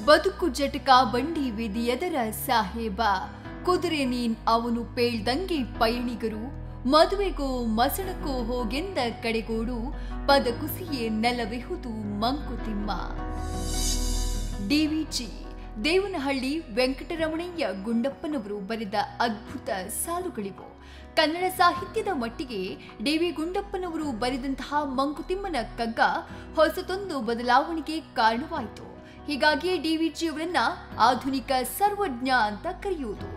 ಬದುಕು ಜಟಕ ಬಂಡಿ ವಿಧಿಯದರ ಸಾಹೇಬ ಕುದುರೆ ನೀನ್ ಅವನು ಪೇಳ್ದಂಗೆ ಪಯಣಿಗರು ಮದುವೆಗೋ ಮಸಣಕ್ಕೋ ಹೋಗೆಂದ ಕಡೆಗೋಡು ಪದ ಕುಸಿಯೇ ನೆಲವೆಹುದು ಮಂಕುತಿಮ್ಮ ಡಿವಿಜಿ ದೇವನಹಳ್ಳಿ ವೆಂಕಟರಮಣಯ್ಯ ಗುಂಡಪ್ಪನವರು ಬರೆದ ಅದ್ಭುತ ಸಾಲುಗಳಿವು ಕನ್ನಡ ಸಾಹಿತ್ಯದ ಮಟ್ಟಿಗೆ ಡಿವಿ ಗುಂಡಪ್ಪನವರು ಬರೆದಂತಹ ಮಂಕುತಿಮ್ಮನ ಕಗ್ಗ ಹೊಸತೊಂದು ಬದಲಾವಣೆಗೆ ಕಾರಣವಾಯಿತು ಹೀಗಾಗಿಯೇ ಡಿವಿಜಿ ಅವರನ್ನ ಆಧುನಿಕ ಸರ್ವಜ್ಞ ಅಂತ ಕರೆಯುವುದು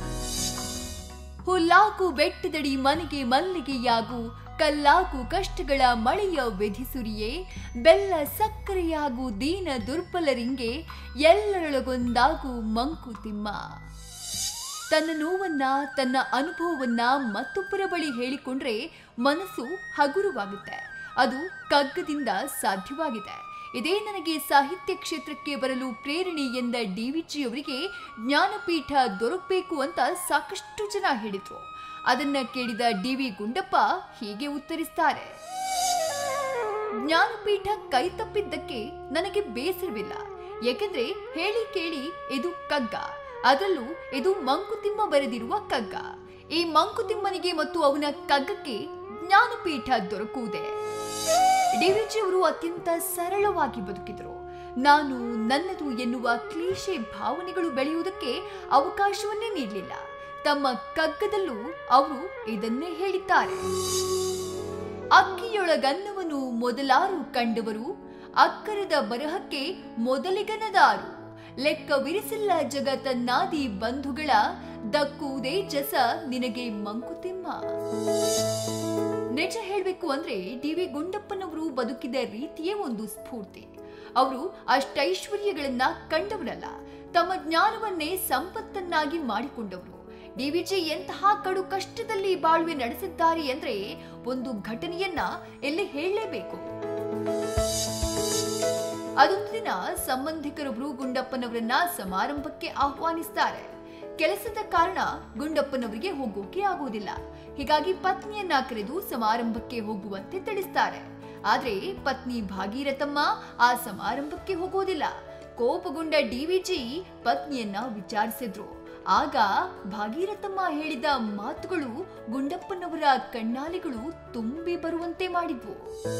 ಹುಲ್ಲಾಗು ಬೆಟ್ಟದಡಿ ಮನೆಗೆ ಮಲ್ಲಿಗೆಯಾಗು ಕಲ್ಲಾಗು ಕಷ್ಟಗಳ ಮಳೆಯ ವಿಧಿಸುರಿಯೇ ಬೆಲ್ಲ ಸಕ್ಕರೆಯಾಗು ದೀನ ದುರ್ಬಲರಿಂಗೆ ಎಲ್ಲರೊಳಗೊಂದಾಗು ಮಂಕುತಿಮ್ಮ ತನ್ನ ನೋವನ್ನ ತನ್ನ ಅನುಭವವನ್ನ ಮತ್ತೊಬ್ಬರ ಬಳಿ ಹೇಳಿಕೊಂಡ್ರೆ ಮನಸ್ಸು ಹಗುರವಾಗುತ್ತೆ ಅದು ಕಗ್ಗದಿಂದ ಸಾಧ್ಯವಾಗಿದೆ ಇದೇ ನನಗೆ ಸಾಹಿತ್ಯ ಕ್ಷೇತ್ರಕ್ಕೆ ಬರಲು ಪ್ರೇರಣೆ ಎಂದ ಡಿವಿಜಿ ಅವರಿಗೆ ಜ್ಞಾನಪೀಠ ದೊರಕಬೇಕು ಅಂತ ಸಾಕಷ್ಟು ಜನ ಹೇಳಿದ್ರು ಅದನ್ನ ಕೇಳಿದ ಡಿವಿ ಗುಂಡಪ್ಪ ಹೀಗೆ ಉತ್ತರಿಸ್ತಾರೆ ಜ್ಞಾನಪೀಠ ಕೈ ತಪ್ಪಿದ್ದಕ್ಕೆ ನನಗೆ ಬೇಸರವಿಲ್ಲ ಏಕೆಂದ್ರೆ ಹೇಳಿ ಕೇಳಿ ಇದು ಕಗ್ಗ ಅದರಲ್ಲೂ ಇದು ಮಂಕುತಿಮ್ಮ ಬರೆದಿರುವ ಕಗ್ಗ ಈ ಮಂಕುತಿಮ್ಮನಿಗೆ ಮತ್ತು ಅವನ ಕಗ್ಗಕ್ಕೆ ಜ್ಞಾನಪೀಠ ದೊರಕುವುದೇ ಡಿವಿಜಿ ಅವರು ಅತ್ಯಂತ ಸರಳವಾಗಿ ಬದುಕಿದರು ನಾನು ನನ್ನದು ಎನ್ನುವ ಕ್ಲೀಶೆ ಭಾವನೆಗಳು ಬೆಳೆಯುವುದಕ್ಕೆ ಅವಕಾಶವನ್ನೇ ನೀಡಲಿಲ್ಲ ತಮ್ಮ ಕಗ್ಗದಲ್ಲೂ ಅವರು ಇದನ್ನೇ ಹೇಳಿದ್ದಾರೆ ಅಕ್ಕಿಯೊಳಗನ್ನವನು ಮೊದಲಾರು ಕಂಡವರು ಅಕ್ಕರದ ಬರಹಕ್ಕೆ ಮೊದಲಿಗನದಾರು ಲೆಕ್ಕವಿರಿಸಿಲ್ಲ ಜಗತ್ತನ್ನಾದಿ ಬಂಧುಗಳ ದಕ್ಕುವುದೇ ಜಸ ನಿನಗೆ ಮಂಕುತಿಮ್ಮ ನಿಜ ಹೇಳಬೇಕು ಅಂದ್ರೆ ಡಿ ವಿ ಗುಂಡಪ್ಪನವರು ಬದುಕಿದ ರೀತಿಯೇ ಒಂದು ಸ್ಫೂರ್ತಿ ಅವರು ಅಷ್ಟೈಶ್ವರ್ಯಗಳನ್ನ ಕಂಡವರಲ್ಲ ತಮ್ಮ ಜ್ಞಾನವನ್ನೇ ಸಂಪತ್ತನ್ನಾಗಿ ಮಾಡಿಕೊಂಡವರು ಡಿವಿಜಿ ಎಂತಹ ಕಡು ಕಷ್ಟದಲ್ಲಿ ಬಾಳ್ವೆ ನಡೆಸಿದ್ದಾರೆ ಅಂದ್ರೆ ಒಂದು ಘಟನೆಯನ್ನ ಇಲ್ಲಿ ಹೇಳಲೇಬೇಕು ಅದೊಂದು ದಿನ ಸಂಬಂಧಿಕರೊಬ್ರು ಗುಂಡಪ್ಪನವರನ್ನ ಸಮಾರಂಭಕ್ಕೆ ಆಹ್ವಾನಿಸ್ತಾರೆ ಕೆಲಸದ ಕಾರಣ ಗುಂಡಪ್ಪನವರಿಗೆ ಹೋಗೋಕೆ ಆಗುವುದಿಲ್ಲ ಹೀಗಾಗಿ ಪತ್ನಿಯನ್ನ ಕರೆದು ಸಮಾರಂಭಕ್ಕೆ ಹೋಗುವಂತೆ ತಿಳಿಸ್ತಾರೆ ಆದ್ರೆ ಪತ್ನಿ ಭಾಗೀರಥಮ್ಮ ಆ ಸಮಾರಂಭಕ್ಕೆ ಹೋಗೋದಿಲ್ಲ ಕೋಪಗೊಂಡ ಡಿವಿಜಿ ಪತ್ನಿಯನ್ನ ವಿಚಾರಿಸಿದ್ರು ಆಗ ಭಾಗೀರಥಮ್ಮ ಹೇಳಿದ ಮಾತುಗಳು ಗುಂಡಪ್ಪನವರ ಕಣ್ಣಾಲಿಗಳು ತುಂಬಿ ಬರುವಂತೆ ಮಾಡಿದ್ವು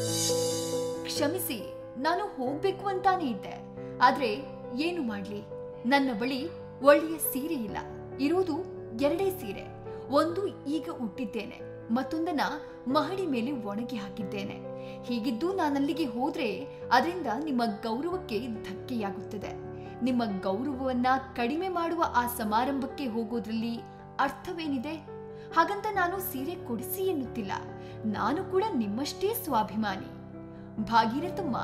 ಕ್ಷಮಿಸಿ ನಾನು ಹೋಗ್ಬೇಕು ಅಂತಾನೆ ಇದ್ದೆ ಆದ್ರೆ ಏನು ಮಾಡ್ಲಿ ನನ್ನ ಬಳಿ ಒಳ್ಳೆಯ ಸೀರೆ ಇಲ್ಲ ಇರೋದು ಎರಡೇ ಸೀರೆ ಒಂದು ಈಗ ಉಟ್ಟಿದ್ದೇನೆ ಮತ್ತೊಂದನ್ನ ಮಹಡಿ ಮೇಲೆ ಒಣಗಿ ಹಾಕಿದ್ದೇನೆ ಹೀಗಿದ್ದು ನಾನಲ್ಲಿಗೆ ಹೋದ್ರೆ ಅದರಿಂದ ನಿಮ್ಮ ಗೌರವಕ್ಕೆ ಧಕ್ಕೆಯಾಗುತ್ತದೆ ನಿಮ್ಮ ಗೌರವವನ್ನ ಕಡಿಮೆ ಮಾಡುವ ಆ ಸಮಾರಂಭಕ್ಕೆ ಹೋಗೋದ್ರಲ್ಲಿ ಅರ್ಥವೇನಿದೆ ಹಾಗಂತ ನಾನು ಸೀರೆ ಕೊಡಿಸಿ ಎನ್ನುತ್ತಿಲ್ಲ ನಾನು ಕೂಡ ನಿಮ್ಮಷ್ಟೇ ಸ್ವಾಭಿಮಾನಿ ಭಾಗೀರಥಮ್ಮ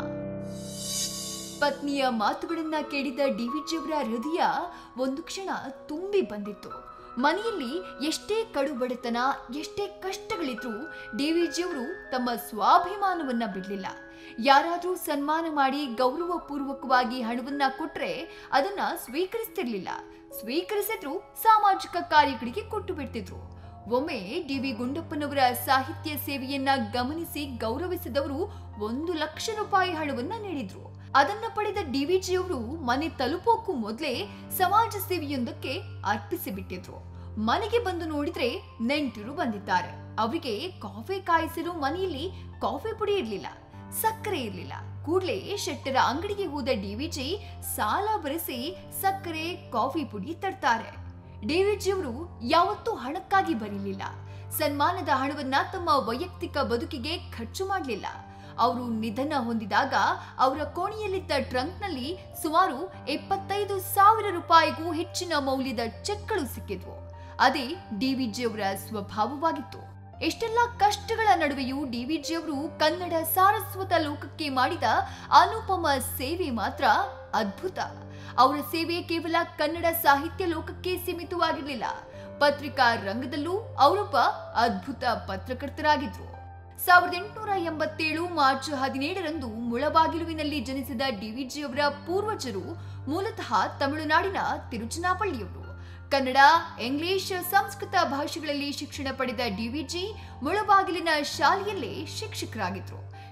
ಪತ್ನಿಯ ಮಾತುಗಳನ್ನ ಕೇಳಿದ ಡಿವಿಜಿಯವರ ಹೃದಯ ಒಂದು ಕ್ಷಣ ತುಂಬಿ ಬಂದಿತ್ತು ಮನೆಯಲ್ಲಿ ಎಷ್ಟೇ ಕಡು ಬಡತನ ಎಷ್ಟೇ ಕಷ್ಟಗಳಿದ್ರೂ ಡಿವಿಜಿಯವರು ತಮ್ಮ ಸ್ವಾಭಿಮಾನವನ್ನ ಬಿಡಲಿಲ್ಲ ಯಾರಾದ್ರೂ ಸನ್ಮಾನ ಮಾಡಿ ಗೌರವಪೂರ್ವಕವಾಗಿ ಹಣವನ್ನ ಕೊಟ್ರೆ ಅದನ್ನ ಸ್ವೀಕರಿಸ್ತಿರ್ಲಿಲ್ಲ ಸ್ವೀಕರಿಸಿದ್ರು ಸಾಮಾಜಿಕ ಕಾರ್ಯಗಳಿಗೆ ಕೊಟ್ಟು ಬಿಡ್ತಿದ್ರು ಒಮ್ಮೆ ಡಿ ವಿ ಗುಂಡಪ್ಪನವರ ಸಾಹಿತ್ಯ ಸೇವೆಯನ್ನ ಗಮನಿಸಿ ಗೌರವಿಸಿದವರು ಒಂದು ಲಕ್ಷ ರೂಪಾಯಿ ಹಣವನ್ನ ನೀಡಿದ್ರು ಅದನ್ನ ಪಡೆದ ಡಿವಿಜಿಯವರು ಮನೆ ತಲುಪೋಕ್ಕೂ ಮೊದಲೇ ಸಮಾಜ ಸೇವೆಯೊಂದಕ್ಕೆ ಅರ್ಪಿಸಿ ಬಿಟ್ಟಿದ್ರು ಮನೆಗೆ ಬಂದು ನೋಡಿದ್ರೆ ನೆಂಟರು ಬಂದಿದ್ದಾರೆ ಅವರಿಗೆ ಕಾಫಿ ಕಾಯಿಸಲು ಮನೆಯಲ್ಲಿ ಕಾಫಿ ಪುಡಿ ಇರ್ಲಿಲ್ಲ ಸಕ್ಕರೆ ಇರ್ಲಿಲ್ಲ ಕೂಡ್ಲೇ ಶೆಟ್ಟರ ಅಂಗಡಿಗೆ ಹೋದ ಡಿವಿಜಿ ಸಾಲ ಬರೆಸಿ ಸಕ್ಕರೆ ಕಾಫಿ ಪುಡಿ ತರ್ತಾರೆ ಡಿವಿಜಿಯವರು ಯಾವತ್ತೂ ಹಣಕ್ಕಾಗಿ ಬರೀಲಿಲ್ಲ ಸನ್ಮಾನದ ಹಣವನ್ನ ತಮ್ಮ ವೈಯಕ್ತಿಕ ಬದುಕಿಗೆ ಖರ್ಚು ಮಾಡಲಿಲ್ಲ ಅವರು ನಿಧನ ಹೊಂದಿದಾಗ ಅವರ ಕೋಣೆಯಲ್ಲಿದ್ದ ಟ್ರಂಕ್ನಲ್ಲಿ ಸುಮಾರು ಎಪ್ಪತ್ತೈದು ಸಾವಿರ ರೂಪಾಯಿಗೂ ಹೆಚ್ಚಿನ ಮೌಲ್ಯದ ಚೆಕ್ಗಳು ಸಿಕ್ಕಿದ್ವು ಅದೇ ಡಿವಿಜಿಯವರ ಸ್ವಭಾವವಾಗಿತ್ತು ಎಷ್ಟೆಲ್ಲ ಕಷ್ಟಗಳ ನಡುವೆಯೂ ಡಿವಿಜಿಯವರು ಕನ್ನಡ ಸಾರಸ್ವತ ಲೋಕಕ್ಕೆ ಮಾಡಿದ ಅನುಪಮ ಸೇವೆ ಮಾತ್ರ ಅದ್ಭುತ ಅವರ ಸೇವೆ ಕೇವಲ ಕನ್ನಡ ಸಾಹಿತ್ಯ ಲೋಕಕ್ಕೆ ಸೀಮಿತವಾಗಿರಲಿಲ್ಲ ಪತ್ರಿಕಾ ರಂಗದಲ್ಲೂ ಅವರೊಬ್ಬ ಅದ್ಭುತ ಪತ್ರಕರ್ತರಾಗಿದ್ರು ಸಾವಿರದ ಎಂಟುನೂರ ಎಂಬತ್ತೇಳು ಮಾರ್ಚ್ ಹದಿನೇಳರಂದು ಮುಳಬಾಗಿಲುವಿನಲ್ಲಿ ಜನಿಸಿದ ಡಿವಿಜಿಯವರ ಪೂರ್ವಜರು ಮೂಲತಃ ತಮಿಳುನಾಡಿನ ತಿರುಚನಾಪಳ್ಳಿಯವರು ಕನ್ನಡ ಇಂಗ್ಲಿಷ್ ಸಂಸ್ಕೃತ ಭಾಷೆಗಳಲ್ಲಿ ಶಿಕ್ಷಣ ಪಡೆದ ಡಿವಿಜಿ ಮುಳಬಾಗಿಲಿನ ಶಾಲೆಯಲ್ಲೇ ಶಿಕ್ಷಕರಾಗಿದ್ರು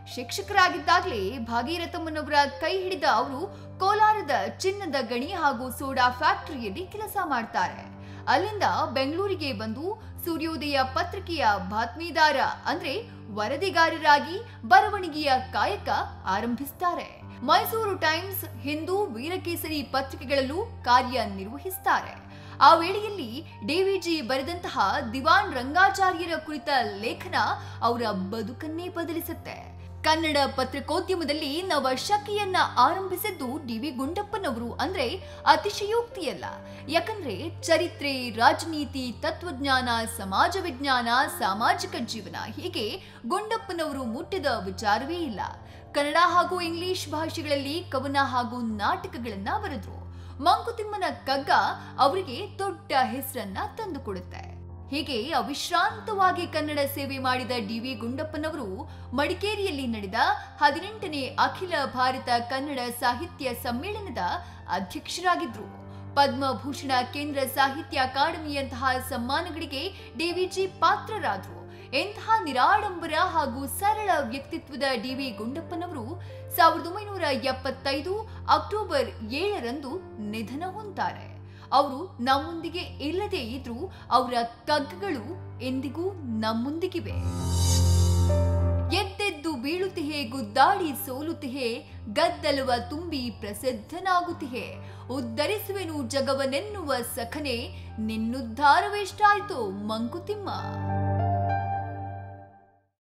ಶಿಕ್ಷಕರಾಗಿದ್ದಾಗಲೇ ಭಾಗೀರಥಮ್ಮನವರ ಕೈ ಹಿಡಿದ ಅವರು ಕೋಲಾರದ ಚಿನ್ನದ ಗಣಿ ಹಾಗೂ ಸೋಡಾ ಫ್ಯಾಕ್ಟರಿಯಲ್ಲಿ ಕೆಲಸ ಮಾಡ್ತಾರೆ ಅಲ್ಲಿಂದ ಬೆಂಗಳೂರಿಗೆ ಬಂದು ಸೂರ್ಯೋದಯ ಪತ್ರಿಕೆಯ ಬಾತ್ಮೀದಾರ ಅಂದ್ರೆ ವರದಿಗಾರರಾಗಿ ಬರವಣಿಗೆಯ ಕಾಯಕ ಆರಂಭಿಸ್ತಾರೆ ಮೈಸೂರು ಟೈಮ್ಸ್ ಹಿಂದೂ ವೀರಕೇಸರಿ ಪತ್ರಿಕೆಗಳಲ್ಲೂ ಕಾರ್ಯನಿರ್ವಹಿಸ್ತಾರೆ ಆ ವೇಳೆಯಲ್ಲಿ ಡಿವಿಜಿ ಬರೆದಂತಹ ದಿವಾನ್ ರಂಗಾಚಾರ್ಯರ ಕುರಿತ ಲೇಖನ ಅವರ ಬದುಕನ್ನೇ ಬದಲಿಸುತ್ತೆ ಕನ್ನಡ ಪತ್ರಿಕೋದ್ಯಮದಲ್ಲಿ ನವ ಶಕೆಯನ್ನ ಆರಂಭಿಸಿದ್ದು ಡಿ ವಿ ಗುಂಡಪ್ಪನವರು ಅಂದ್ರೆ ಅತಿಶಯೋಕ್ತಿಯಲ್ಲ ಯಾಕಂದ್ರೆ ಚರಿತ್ರೆ ರಾಜನೀತಿ ತತ್ವಜ್ಞಾನ ಸಮಾಜ ವಿಜ್ಞಾನ ಸಾಮಾಜಿಕ ಜೀವನ ಹೀಗೆ ಗುಂಡಪ್ಪನವರು ಮುಟ್ಟಿದ ವಿಚಾರವೇ ಇಲ್ಲ ಕನ್ನಡ ಹಾಗೂ ಇಂಗ್ಲಿಷ್ ಭಾಷೆಗಳಲ್ಲಿ ಕವನ ಹಾಗೂ ನಾಟಕಗಳನ್ನ ಬರೆದ್ರು ಮಂಕುತಿಮ್ಮನ ಕಗ್ಗ ಅವರಿಗೆ ದೊಡ್ಡ ಹೆಸರನ್ನ ತಂದುಕೊಡುತ್ತೆ ಹೀಗೆ ಅವಿಶ್ರಾಂತವಾಗಿ ಕನ್ನಡ ಸೇವೆ ಮಾಡಿದ ಡಿ ವಿ ಗುಂಡಪ್ಪನವರು ಮಡಿಕೇರಿಯಲ್ಲಿ ನಡೆದ ಹದಿನೆಂಟನೇ ಅಖಿಲ ಭಾರತ ಕನ್ನಡ ಸಾಹಿತ್ಯ ಸಮ್ಮೇಳನದ ಅಧ್ಯಕ್ಷರಾಗಿದ್ರು ಪದ್ಮಭೂಷಣ ಕೇಂದ್ರ ಸಾಹಿತ್ಯ ಅಕಾಡೆಮಿಯಂತಹ ಸಮ್ಮಾನಗಳಿಗೆ ಡಿವಿಜಿ ಪಾತ್ರರಾದ್ರು ಎಂತಹ ನಿರಾಡಂಬರ ಹಾಗೂ ಸರಳ ವ್ಯಕ್ತಿತ್ವದ ಡಿ ವಿ ಗುಂಡಪ್ಪನವರು ಸಾವಿರದ ಒಂಬೈನೂರ ಎಪ್ಪತ್ತೈದು ಅಕ್ಟೋಬರ್ ಏಳರಂದು ನಿಧನ ಹೊಂತಾರೆ ಅವರು ನಮ್ಮೊಂದಿಗೆ ಇಲ್ಲದೆ ಇದ್ರೂ ಅವರ ಕಗ್ಗಗಳು ಎಂದಿಗೂ ನಮ್ಮೊಂದಿಗಿವೆ ಎದ್ದೆದ್ದು ಬೀಳುತ್ತಿಹೆ ಗುದ್ದಾಡಿ ಸೋಲುತ್ತಿಹೆ ಗದ್ದಲವ ತುಂಬಿ ಪ್ರಸಿದ್ಧನಾಗುತ್ತಿಹೆ ಉದ್ಧರಿಸುವೆನು ಜಗವನೆನ್ನುವ ಸಖನೆ ನಿನ್ನುದ್ಧಾರವೆಷ್ಟಾಯ್ತೋ ಮಂಕುತಿಮ್ಮ